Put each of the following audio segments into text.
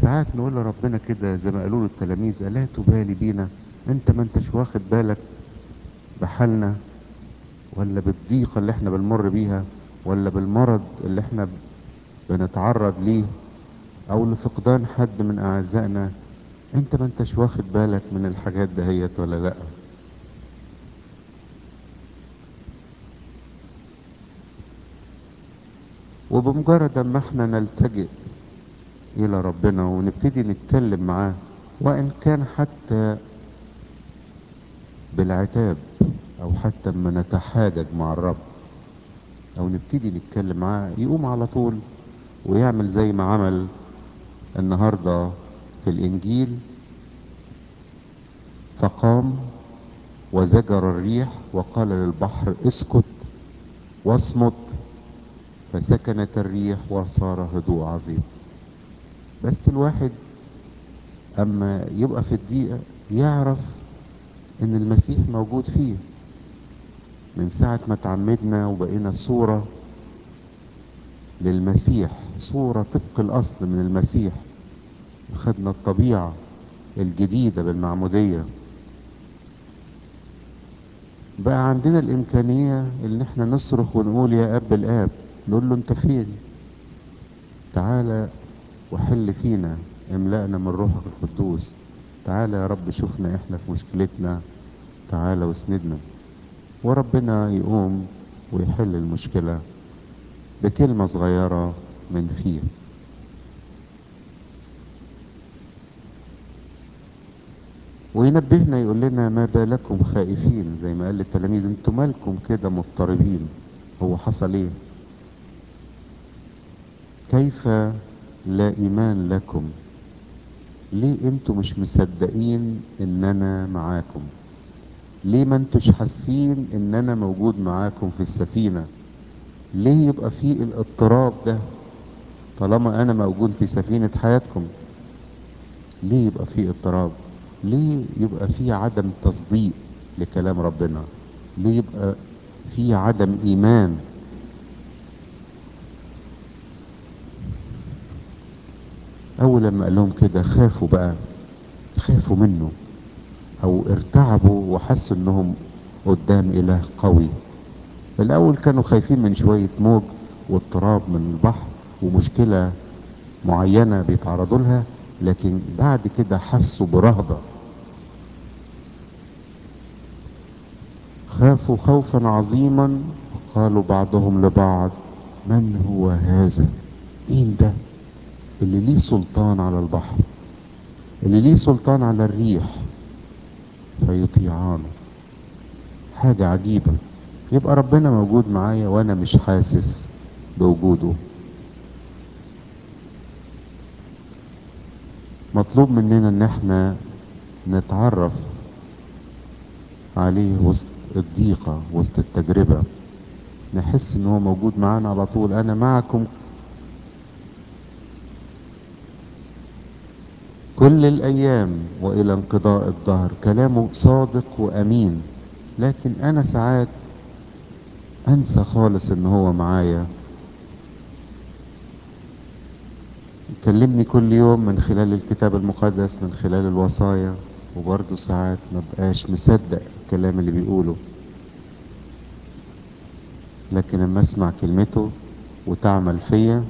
ساعات نقول لربنا كده زي ما قالوا له التلاميذ الا تبالي بينا انت ما انتش واخد بالك بحالنا ولا بالضيقة اللي احنا بنمر بيها ولا بالمرض اللي احنا بنتعرض ليه او لفقدان حد من اعزائنا انت ما انتش واخد بالك من الحاجات دهيت ولا لا وبمجرد ما احنا نلتجئ الى ربنا ونبتدي نتكلم معاه وان كان حتى بالعتاب او حتى اما نتحاجج مع الرب او نبتدي نتكلم معاه يقوم على طول ويعمل زي ما عمل النهارده في الانجيل فقام وزجر الريح وقال للبحر اسكت واصمت فسكنت الريح وصار هدوء عظيم بس الواحد اما يبقى في الضيقه يعرف ان المسيح موجود فيه من ساعة ما تعمدنا وبقينا صورة للمسيح صورة طبق الأصل من المسيح خدنا الطبيعة الجديدة بالمعمودية بقى عندنا الإمكانية إن احنا نصرخ ونقول يا أب الآب نقول له أنت فين تعالى وحل فينا املأنا من روحك القدوس تعالى يا رب شوفنا احنا في مشكلتنا تعالى واسندنا وربنا يقوم ويحل المشكلة بكلمة صغيرة من فيه وينبهنا يقول لنا ما بالكم خائفين زي ما قال للتلاميذ انتوا مالكم كده مضطربين هو حصل ايه كيف لا ايمان لكم ليه انتوا مش مصدقين ان انا معاكم ليه ما انتوش حاسين ان انا موجود معاكم في السفينة ليه يبقى في الاضطراب ده طالما انا موجود في سفينة حياتكم ليه يبقى في اضطراب ليه يبقى في عدم تصديق لكلام ربنا ليه يبقى في عدم ايمان اول لما قال لهم كده خافوا بقى خافوا منه او ارتعبوا وحسوا انهم قدام اله قوي الاول كانوا خايفين من شوية موج واضطراب من البحر ومشكلة معينة بيتعرضوا لها لكن بعد كده حسوا برهبة خافوا خوفا عظيما قالوا بعضهم لبعض من هو هذا مين ده اللي ليه سلطان على البحر اللي ليه سلطان على الريح فيطيعان حاجة عجيبة يبقى ربنا موجود معايا وانا مش حاسس بوجوده مطلوب مننا ان احنا نتعرف عليه وسط الضيقة وسط التجربة نحس ان هو موجود معانا على طول انا معكم كل الايام والى انقضاء الدهر كلامه صادق وامين لكن انا ساعات انسى خالص ان هو معايا يكلمني كل يوم من خلال الكتاب المقدس من خلال الوصايا وبرضه ساعات ما بقاش مصدق الكلام اللي بيقوله لكن لما اسمع كلمته وتعمل فيا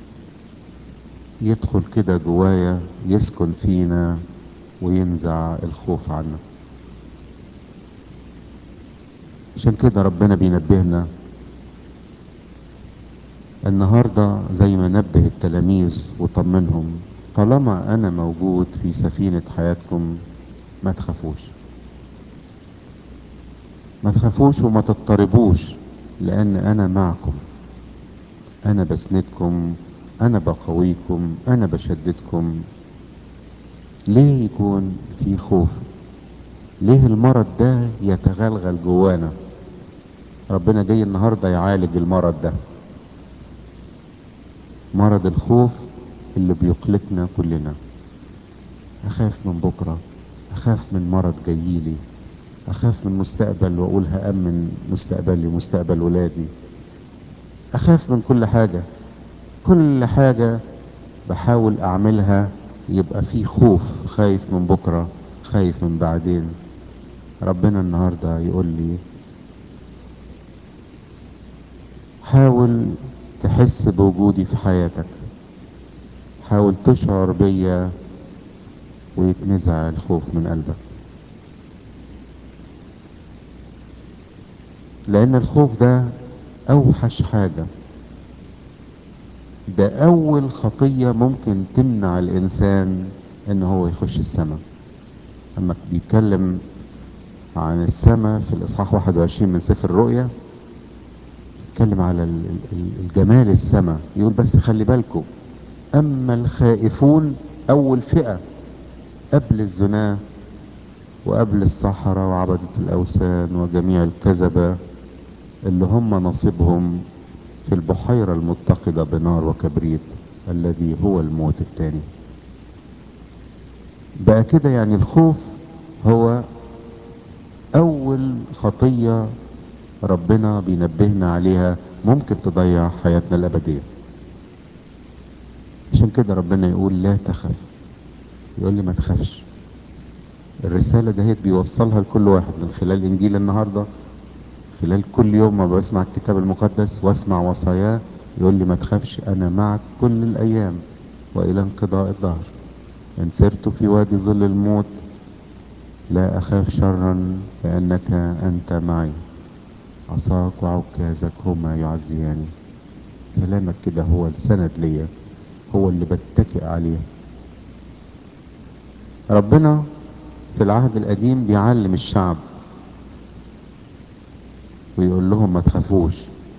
يدخل كده جوايا يسكن فينا وينزع الخوف عنا عشان كده ربنا بينبهنا النهاردة زي ما نبه التلاميذ وطمنهم طالما انا موجود في سفينة حياتكم ما تخافوش ما تخافوش وما تضطربوش لان انا معكم انا بسندكم انا بقويكم انا بشددكم ليه يكون في خوف ليه المرض ده يتغلغل جوانا ربنا جاي النهارده يعالج المرض ده مرض الخوف اللي بيقلقنا كلنا اخاف من بكره اخاف من مرض جايلي اخاف من مستقبل واقول هامن مستقبلي ومستقبل ولادي اخاف من كل حاجه كل حاجه بحاول اعملها يبقى في خوف خايف من بكرة خايف من بعدين ربنا النهاردة يقول لي حاول تحس بوجودي في حياتك حاول تشعر بيا ويتنزع الخوف من قلبك لان الخوف ده اوحش حاجة ده اول خطية ممكن تمنع الانسان ان هو يخش السماء اما بيتكلم عن السماء في الاصحاح 21 من سفر الرؤيا يتكلم على ال- ال- الجمال السماء يقول بس خلي بالكم اما الخائفون اول فئة قبل الزنا وقبل السحرة وعبدة الاوثان وجميع الكذبة اللي هم نصيبهم في البحيرة المتقدة بنار وكبريت الذي هو الموت الثاني بقى كده يعني الخوف هو اول خطية ربنا بينبهنا عليها ممكن تضيع حياتنا الابدية عشان كده ربنا يقول لا تخف يقول لي ما تخافش الرسالة دهيت بيوصلها لكل واحد من خلال انجيل النهاردة خلال كل يوم ما بسمع الكتاب المقدس واسمع وصاياه يقول لي ما تخافش انا معك كل الايام والى انقضاء الدهر ان سرت في وادي ظل الموت لا اخاف شرا لانك انت معي عصاك وعكازك هما يعزياني كلامك كده هو السند ليا هو اللي بتكئ عليه ربنا في العهد القديم بيعلم الشعب ويقول لهم ما تخافوش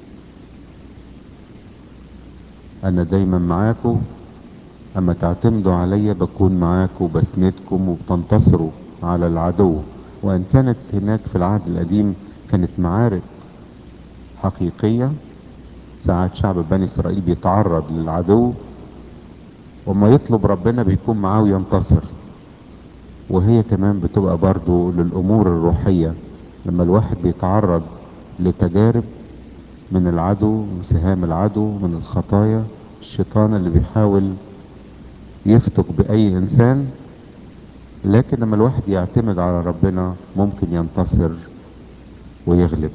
انا دايما معاكم اما تعتمدوا عليا بكون معاكم وبسندكم وبتنتصروا على العدو وان كانت هناك في العهد القديم كانت معارك حقيقية ساعات شعب بني اسرائيل بيتعرض للعدو وما يطلب ربنا بيكون معاه وينتصر وهي كمان بتبقى برضو للامور الروحية لما الواحد بيتعرض لتجارب من العدو من سهام العدو من الخطايا الشيطان اللي بيحاول يفتك بأي إنسان لكن لما الواحد يعتمد على ربنا ممكن ينتصر ويغلب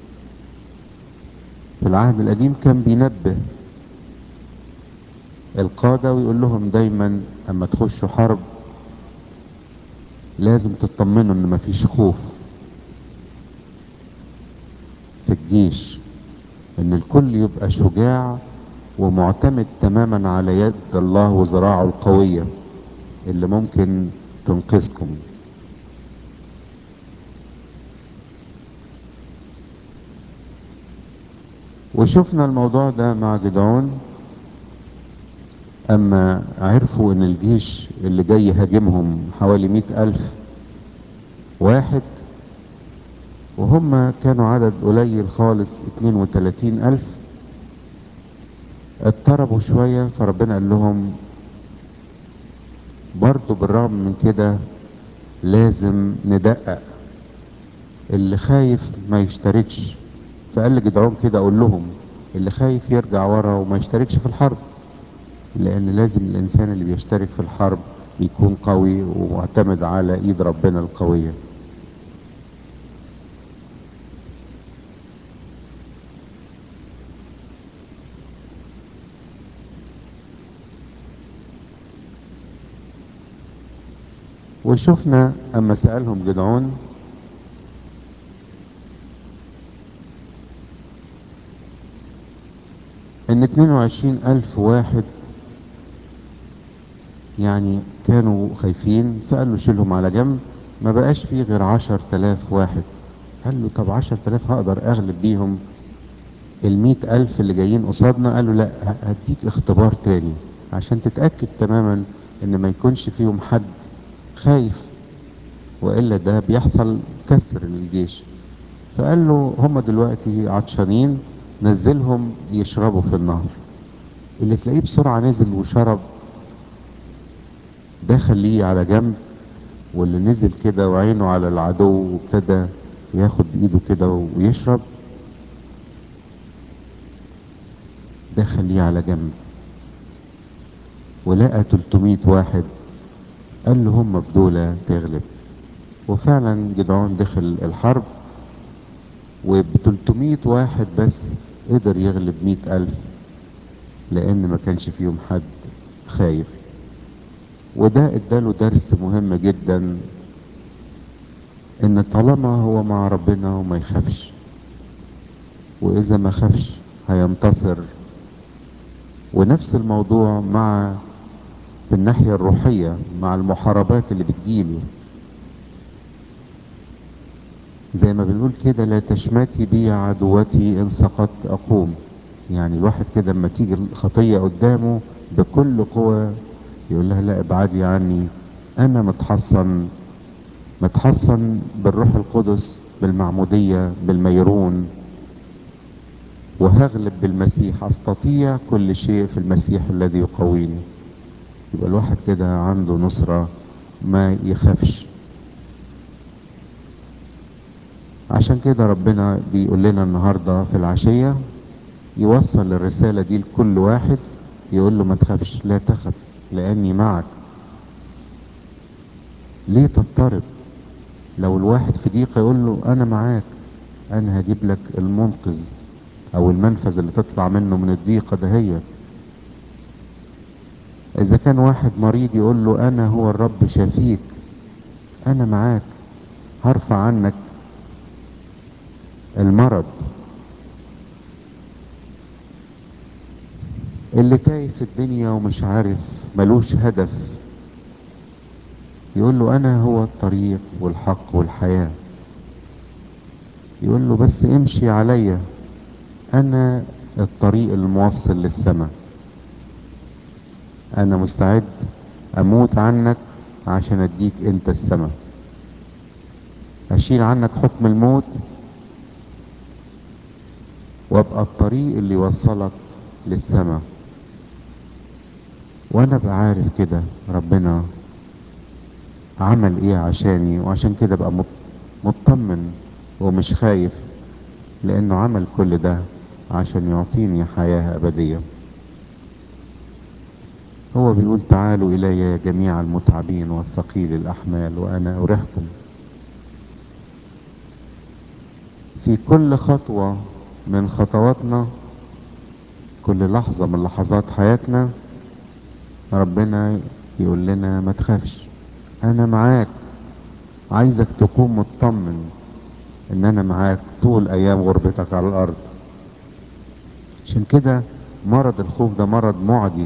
في العهد القديم كان بينبه القادة ويقول لهم دايما اما تخشوا حرب لازم تطمنوا ان مفيش خوف في الجيش ان الكل يبقى شجاع ومعتمد تماما على يد الله وذراعه القوية اللي ممكن تنقذكم وشفنا الموضوع ده مع جدعون اما عرفوا ان الجيش اللي جاي يهاجمهم حوالي مئة الف واحد وهم كانوا عدد قليل خالص اتنين وتلاتين الف اضطربوا شوية فربنا قال لهم برضو بالرغم من كده لازم ندقق اللي خايف ما يشتركش فقال لجدعون كده اقول لهم اللي خايف يرجع ورا وما يشتركش في الحرب لان لازم الانسان اللي بيشترك في الحرب يكون قوي ومعتمد على ايد ربنا القوية وشفنا اما سألهم جدعون ان 22 الف واحد يعني كانوا خايفين فقال له شيلهم على جنب ما بقاش فيه غير عشر تلاف واحد قال له طب عشر تلاف هقدر اغلب بيهم المئة الف اللي جايين قصادنا قال له لا هديك اختبار تاني عشان تتأكد تماما ان ما يكونش فيهم حد خايف والا ده بيحصل كسر للجيش فقال له هم دلوقتي عطشانين نزلهم يشربوا في النهر اللي تلاقيه بسرعة نزل وشرب ده خليه على جنب واللي نزل كده وعينه على العدو وابتدى ياخد بايده كده ويشرب ده خليه على جنب ولقى 300 واحد قال له هم بدول تغلب وفعلا جدعون دخل الحرب وب 300 واحد بس قدر يغلب 100 ألف لأن ما كانش فيهم حد خايف وده اداله درس مهم جدا ان طالما هو مع ربنا وما يخافش واذا ما خافش هينتصر ونفس الموضوع مع في الناحية الروحية مع المحاربات اللي بتجيله زي ما بنقول كده لا تشمتي بي عدوتي ان سقطت اقوم يعني الواحد كده لما تيجي الخطية قدامه بكل قوة يقول لها لا ابعدي عني انا متحصن متحصن بالروح القدس بالمعمودية بالميرون وهغلب بالمسيح استطيع كل شيء في المسيح الذي يقويني يبقى الواحد كده عنده نصرة ما يخافش عشان كده ربنا بيقول لنا النهاردة في العشية يوصل الرسالة دي لكل واحد يقول له ما تخافش لا تخف لأني معك ليه تضطرب لو الواحد في ضيقة يقول له أنا معاك أنا هجيب لك المنقذ أو المنفذ اللي تطلع منه من الضيقة دهيت إذا كان واحد مريض يقول له أنا هو الرب شفيك أنا معاك هرفع عنك المرض اللي تايه في الدنيا ومش عارف ملوش هدف يقول له انا هو الطريق والحق والحياة يقول له بس امشي عليا انا الطريق الموصل للسماء انا مستعد اموت عنك عشان اديك انت السماء اشيل عنك حكم الموت وابقى الطريق اللي يوصلك للسماء وانا بعارف كده ربنا عمل ايه عشاني وعشان كده بقى مطمن ومش خايف لانه عمل كل ده عشان يعطيني حياة ابدية هو بيقول تعالوا الي يا جميع المتعبين والثقيل الاحمال وانا اريحكم في كل خطوة من خطواتنا كل لحظة من لحظات حياتنا ربنا يقول لنا ما تخافش انا معاك عايزك تكون مطمن ان انا معاك طول ايام غربتك على الارض عشان كده مرض الخوف ده مرض معدي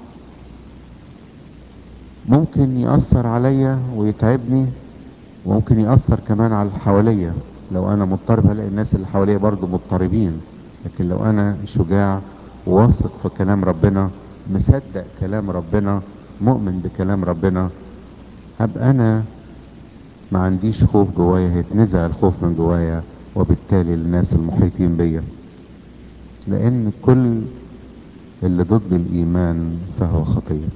ممكن يأثر عليا ويتعبني وممكن يأثر كمان على اللي حواليا لو انا مضطرب هلاقي الناس اللي حواليا برضو مضطربين لكن لو انا شجاع واثق في كلام ربنا مصدق كلام ربنا مؤمن بكلام ربنا هبقى انا ما عنديش خوف جوايا هيتنزع الخوف من جوايا وبالتالي الناس المحيطين بيا لان كل اللي ضد الايمان فهو خطيه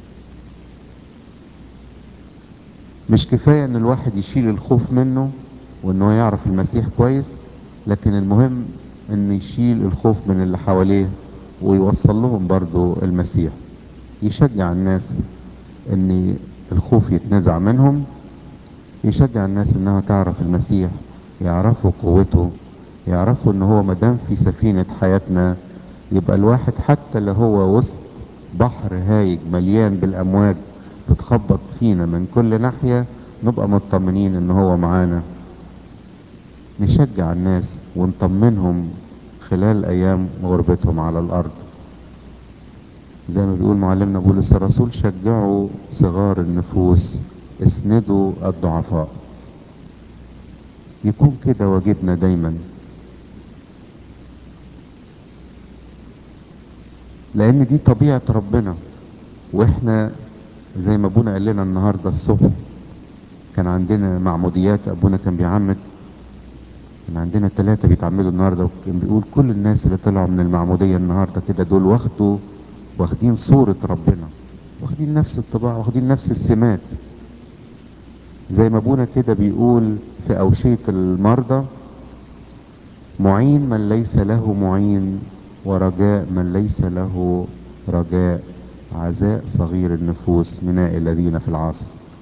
مش كفايه ان الواحد يشيل الخوف منه وانه يعرف المسيح كويس لكن المهم ان يشيل الخوف من اللي حواليه ويوصل لهم برضو المسيح يشجع الناس ان الخوف يتنزع منهم يشجع الناس انها تعرف المسيح يعرفوا قوته يعرفوا ان هو مدام في سفينة حياتنا يبقى الواحد حتى لو هو وسط بحر هايج مليان بالامواج بتخبط فينا من كل ناحية نبقى مطمنين ان هو معانا نشجع الناس ونطمنهم خلال ايام غربتهم على الارض زي ما بيقول معلمنا بولس الرسول شجعوا صغار النفوس اسندوا الضعفاء يكون كده واجبنا دايما لان دي طبيعة ربنا واحنا زي ما ابونا قال لنا النهاردة الصبح كان عندنا معموديات ابونا كان بيعمد كان عندنا ثلاثة بيتعمدوا النهاردة وكان بيقول كل الناس اللي طلعوا من المعمودية النهاردة كده دول واخدوا واخدين صورة ربنا واخدين نفس الطباع واخدين نفس السمات زي ما ابونا كده بيقول في أوشية المرضى معين من ليس له معين ورجاء من ليس له رجاء عزاء صغير النفوس مناء الذين في العاصر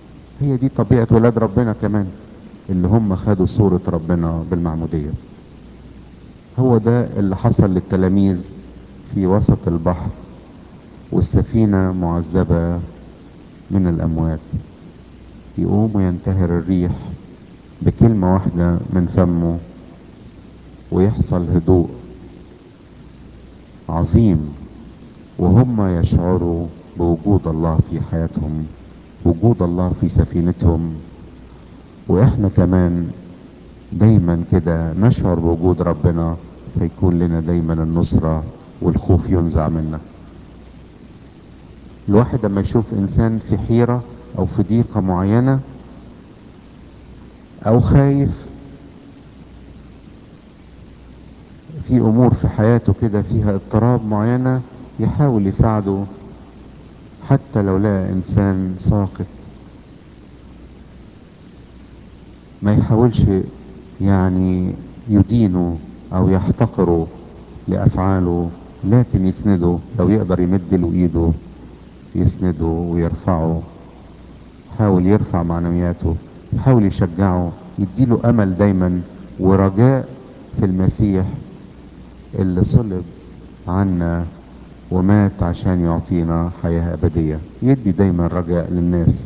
هي دي طبيعة ولاد ربنا كمان اللي هم خدوا صورة ربنا بالمعمودية هو ده اللي حصل للتلاميذ في وسط البحر والسفينة معذبة من الأموات يقوم وينتهر الريح بكلمة واحدة من فمه ويحصل هدوء عظيم وهم يشعروا بوجود الله في حياتهم وجود الله في سفينتهم واحنا كمان دايما كده نشعر بوجود ربنا فيكون لنا دايما النصرة والخوف ينزع منا الواحد لما يشوف انسان في حيرة او في ضيقة معينة او خايف في امور في حياته كده فيها اضطراب معينة يحاول يساعده حتى لو لقى انسان ساقط ما يحاولش يعني يدينه او يحتقره لافعاله لكن يسنده لو يقدر يمد له ايده يسنده ويرفعه يحاول يرفع معنوياته يحاول يشجعه يديله امل دايما ورجاء في المسيح اللي صلب عنا ومات عشان يعطينا حياة أبدية يدي دايما رجاء للناس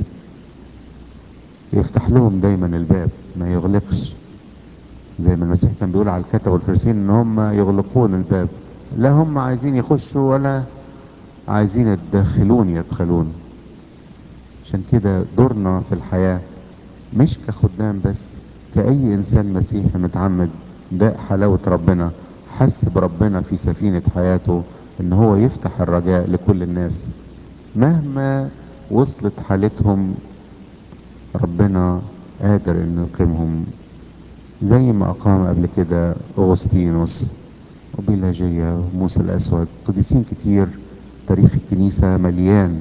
يفتح لهم دايما الباب ما يغلقش زي ما المسيح كان بيقول على الكتب والفرسين ان هم يغلقون الباب لا هم عايزين يخشوا ولا عايزين يتدخلون يدخلون عشان كده دورنا في الحياة مش كخدام بس كأي إنسان مسيحي متعمد ده حلاوة ربنا حس بربنا في سفينة حياته ان هو يفتح الرجاء لكل الناس مهما وصلت حالتهم ربنا قادر انه يقيمهم زي ما اقام قبل كده اغسطينوس وبيلاجيا وموسى الاسود قديسين كتير تاريخ الكنيسة مليان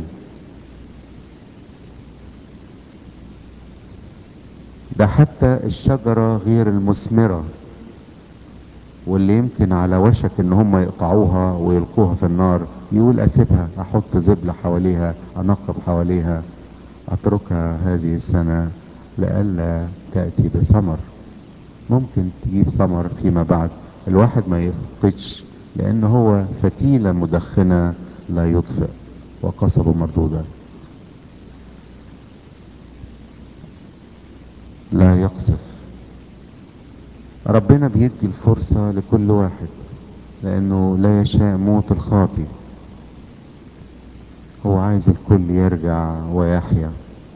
ده حتى الشجرة غير المثمرة واللي يمكن على وشك ان هم يقطعوها ويلقوها في النار يقول اسيبها احط زبلة حواليها انقب حواليها اتركها هذه السنة لئلا تأتي بثمر ممكن تجيب ثمر فيما بعد الواحد ما يفقدش لان هو فتيلة مدخنة لا يطفئ وقصب مردودة لا يقصف ربنا بيدي الفرصة لكل واحد لأنه لا يشاء موت الخاطي هو عايز الكل يرجع ويحيا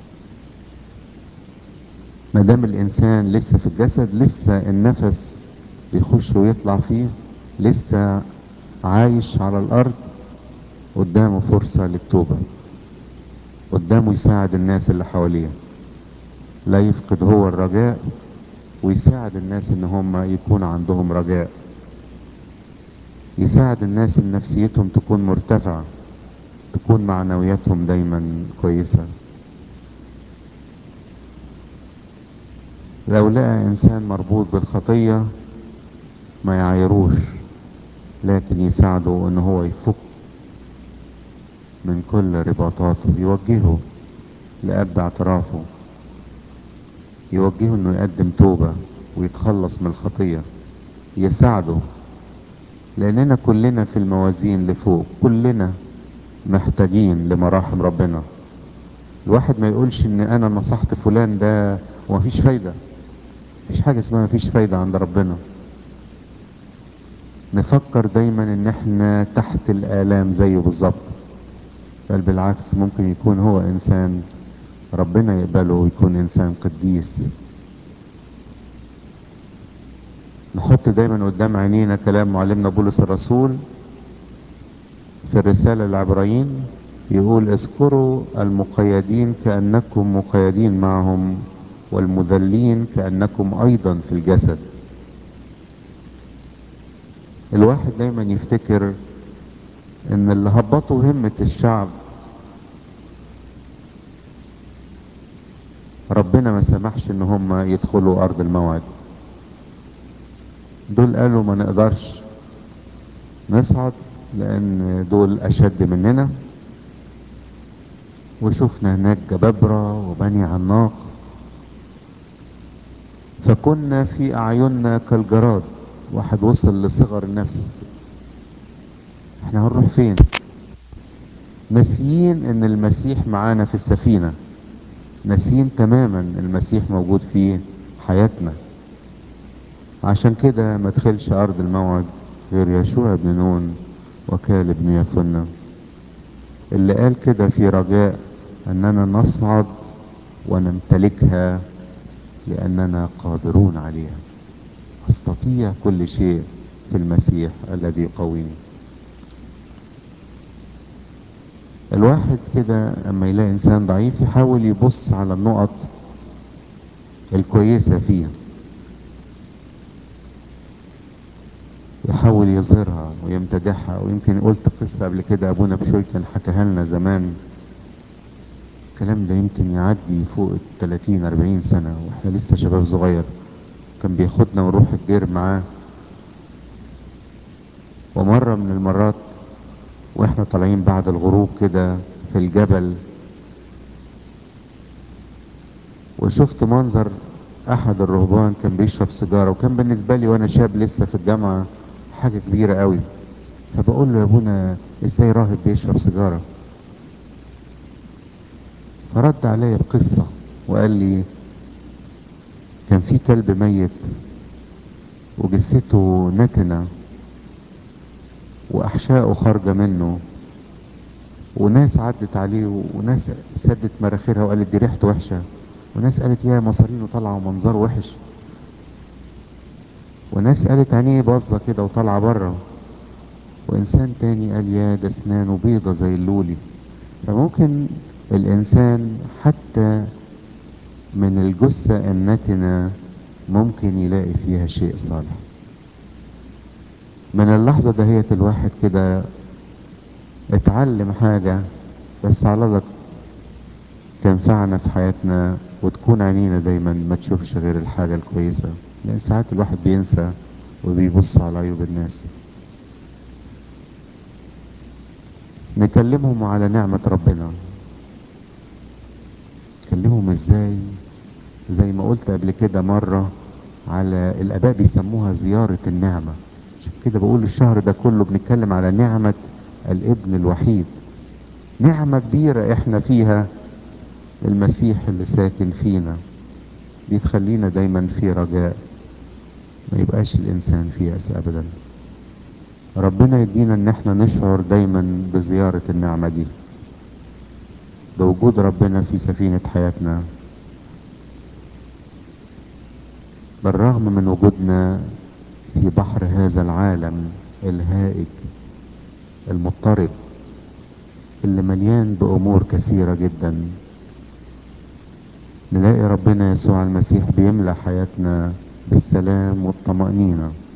ما دام الإنسان لسه في الجسد لسه النفس بيخش ويطلع فيه لسه عايش على الأرض قدامه فرصة للتوبة قدامه يساعد الناس اللي حواليه لا يفقد هو الرجاء ويساعد الناس ان هم يكون عندهم رجاء يساعد الناس ان نفسيتهم تكون مرتفعة تكون معنوياتهم دايما كويسة لو لقى انسان مربوط بالخطية ما يعايروش لكن يساعده ان هو يفك من كل رباطاته يوجهه لأب اعترافه يوجهه انه يقدم توبة ويتخلص من الخطية يساعده لاننا كلنا في الموازين لفوق كلنا محتاجين لمراحم ربنا الواحد ما يقولش ان انا نصحت فلان ده ومفيش فايدة مفيش حاجة اسمها مفيش فايدة عند ربنا نفكر دايما ان احنا تحت الالام زيه بالظبط بل بالعكس ممكن يكون هو انسان ربنا يقبله ويكون انسان قديس نحط دايما قدام عينينا كلام معلمنا بولس الرسول في الرسالة العبرين يقول اذكروا المقيدين كأنكم مقيدين معهم والمذلين كأنكم أيضا في الجسد الواحد دايما يفتكر ان اللي هبطوا همة الشعب ربنا ما سمحش ان هم يدخلوا ارض الموعد دول قالوا ما نقدرش نصعد لان دول اشد مننا وشفنا هناك جبابرة وبني عناق فكنا في أعيننا كالجراد واحد وصل لصغر النفس احنا هنروح فين ناسيين ان المسيح معانا في السفينة ناسيين تماما المسيح موجود في حياتنا عشان كده ما دخلش ارض الموعد غير يشوع بن نون وكالب بن يفنة اللي قال كده في رجاء اننا نصعد ونمتلكها لاننا قادرون عليها استطيع كل شيء في المسيح الذي يقويني الواحد كده اما يلاقي انسان ضعيف يحاول يبص على النقط الكويسة فيه يحاول يظهرها ويمتدحها ويمكن قلت قصة قبل كده ابونا بشوي كان حكاها لنا زمان الكلام ده يمكن يعدي فوق ال 30 40 سنة واحنا لسه شباب صغير كان بياخدنا ونروح الدير معاه ومرة من المرات واحنا طالعين بعد الغروب كده في الجبل وشفت منظر احد الرهبان كان بيشرب سيجاره وكان بالنسبه لي وانا شاب لسه في الجامعه حاجه كبيره قوي فبقول له يا ابونا ازاي راهب بيشرب سيجاره فرد عليا بقصه وقال لي كان في كلب ميت وجثته نتنه واحشائه خارجه منه وناس عدت عليه وناس سدت مراخيرها وقالت دي ريحته وحشه وناس قالت يا مصارينه طالعه ومنظره وحش وناس قالت عينيه باظه كده وطالعه بره وانسان تاني قال يا ده اسنانه بيضه زي اللولي فممكن الانسان حتى من الجثه النتنه ممكن يلاقي فيها شيء صالح من اللحظه دهيت الواحد كده اتعلم حاجه بس على الله تنفعنا في حياتنا وتكون عينينا دايما ما تشوفش غير الحاجة الكويسة لأن ساعات الواحد بينسى وبيبص على عيوب الناس نكلمهم على نعمة ربنا نكلمهم ازاي زي ما قلت قبل كده مرة على الآباء بيسموها زيارة النعمة عشان كده بقول الشهر ده كله بنتكلم على نعمة الابن الوحيد نعمة كبيرة احنا فيها المسيح اللي ساكن فينا دي تخلينا دايما في رجاء ما يبقاش الانسان في يأس ابدا ربنا يدينا ان احنا نشعر دايما بزيارة النعمة دي بوجود ربنا في سفينة حياتنا بالرغم من وجودنا في بحر هذا العالم الهائج المضطرب اللي مليان بامور كثيرة جدا نلاقي ربنا يسوع المسيح بيملى حياتنا بالسلام والطمأنينة